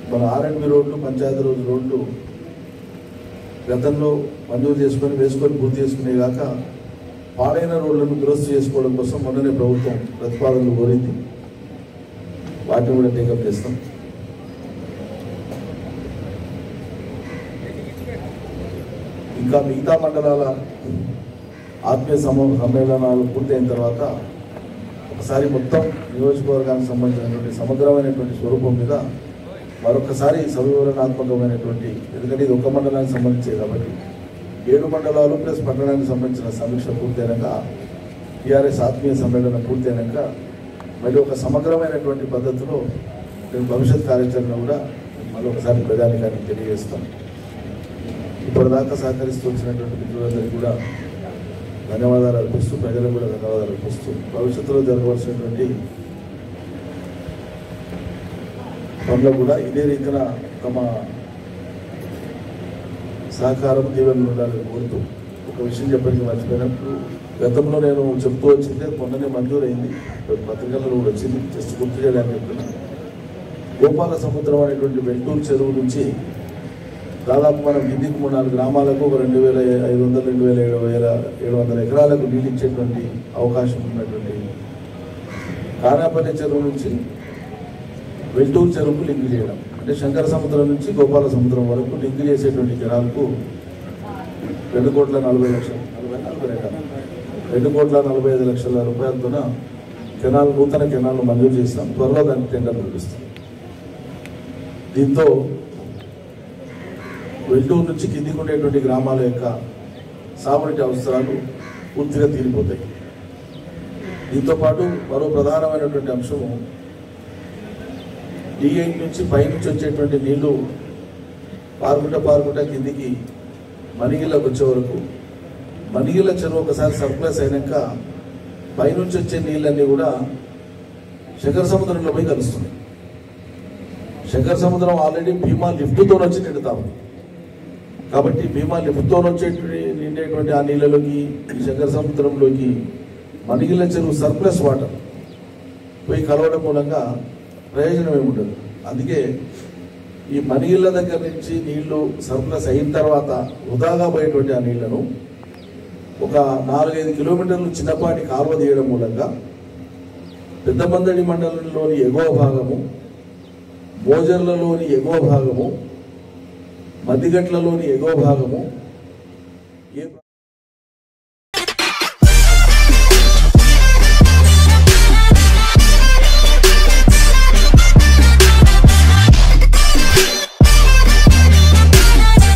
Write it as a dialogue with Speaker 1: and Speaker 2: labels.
Speaker 1: మన ఆర్ఎండ్బి రోడ్లు పంచాయతీ రోజు రోడ్లు గతంలో మంజూరు చేసుకొని వేసుకొని పూర్తి చేసుకునే కాక పాడైన రోడ్లను దురస్తు చేసుకోవడం కోసం మొన్ననే ప్రభుత్వం ప్రతిపాదనలు కోరింది వాటిని కూడా టేకప్ చేస్తాం ఇంకా మిగతా మండలాల ఆత్మీయ సమ సమ్మేళనాలు పూర్తయిన తర్వాత ఒకసారి మొత్తం నియోజకవర్గానికి సంబంధించినటువంటి సమగ్రమైనటువంటి స్వరూపం మీద మరొకసారి సవివరణాత్మకమైనటువంటి ఎందుకంటే ఇది ఒక మండలానికి సంబంధించేది కాబట్టి ఏడు మండలాలు ప్లస్ పట్టణానికి సంబంధించిన సమీక్ష పూర్తయినాక టీఆర్ఎస్ ఆత్మీయ సమ్మేళనం పూర్తయినాక మళ్ళీ ఒక సమగ్రమైనటువంటి పద్ధతిలో నేను భవిష్యత్ కార్యాచరణ కూడా మళ్ళీ ఒకసారి ప్రజానికానికి తెలియజేస్తాను ఇప్పటిదాకా సహకరిస్తూ వచ్చినటువంటి మిత్రులందరికీ కూడా ధన్యవాదాలు అర్పిస్తూ ప్రజలకు కూడా ధన్యవాదాలు అర్పిస్తూ భవిష్యత్తులో జరగవలసినటువంటి పనులు కూడా ఇదే రీతిన తమ సహకారం దీవెనలు ఉండాలని కోరుతూ ఒక విషయం చెప్పడానికి మర్చిపోయినప్పుడు గతంలో నేను చెప్తూ వచ్చింది అది మొన్ననే మంజూరైంది పత్రికల్లో కూడా వచ్చింది జస్ట్ గుర్తు చేయడానికి చెప్తున్నాను గోపాల సముద్రం అనేటువంటి వెంటూరు చెరువు నుంచి దాదాపు మనం కిందికి మూడు నాలుగు గ్రామాలకు ఒక రెండు వేల ఐదు వందల రెండు వేల ఏడు వేల ఏడు వందల ఎకరాలకు నీళ్ళు ఇచ్చేటువంటి అవకాశం ఉన్నటువంటి కానాపల్లి చెరువు నుంచి వెల్టూరు చెరువుకు లింక్ చేయడం అంటే శంకర సముద్రం నుంచి గోపాల సముద్రం వరకు లింక్ చేసేటువంటి జనాలకు రెండు కోట్ల నలభై లక్షలు నలభై నలభై రెండు రెండు కోట్ల నలభై ఐదు లక్షల రూపాయలతోన కెనాల్ నూతన కెనాల్ను మంజూరు చేస్తాం త్వరలో దానికి టెండర్ నిర్వహిస్తాం దీంతో వెల్టూరు నుంచి కిందికి ఉండేటువంటి గ్రామాల యొక్క సాగునీటి అవసరాలు పూర్తిగా తీరిపోతాయి దీంతో పాటు మరో ప్రధానమైనటువంటి అంశము డి ఎయిట్ నుంచి పైనుంచి వచ్చేటువంటి నీళ్లు పారుకుంటా పారుకుంటా కిందికి మణిగిళ్ళకి వచ్చే వరకు మణిగిళ్ళ చెరువు ఒకసారి సర్ప్లస్ అయినాక పైనుంచి వచ్చే నీళ్ళన్నీ కూడా శంకర సముద్రంలో పోయి కలుస్తున్నాయి శంకర సముద్రం ఆల్రెడీ భీమా లిఫ్ట్తో వచ్చి నిండుతాము కాబట్టి భీమా లిఫ్ట్తో వచ్చేటువంటి నిండేటువంటి ఆ నీళ్ళలోకి ఈ శంకర సముద్రంలోకి మణిగిళ్ళ చెరువు సర్ప్లస్ వాటర్ పోయి కలవడం మూలంగా ప్రయోజనం ఏమి ఉండదు అందుకే ఈ మణిగిళ్ళ దగ్గర నుంచి నీళ్లు సర్ప్లస్ అయిన తర్వాత వృధాగా పోయేటువంటి ఆ నీళ్లను ఒక నాలుగైదు కిలోమీటర్లు చిన్నపాటి కాలువ తీయడం మూలంగా పెద్దమందడి మండలంలోని ఎగువ భాగము మోజర్లలోని ఎగువ భాగము మద్దిగట్లలోని ఎగువ భాగము ఏ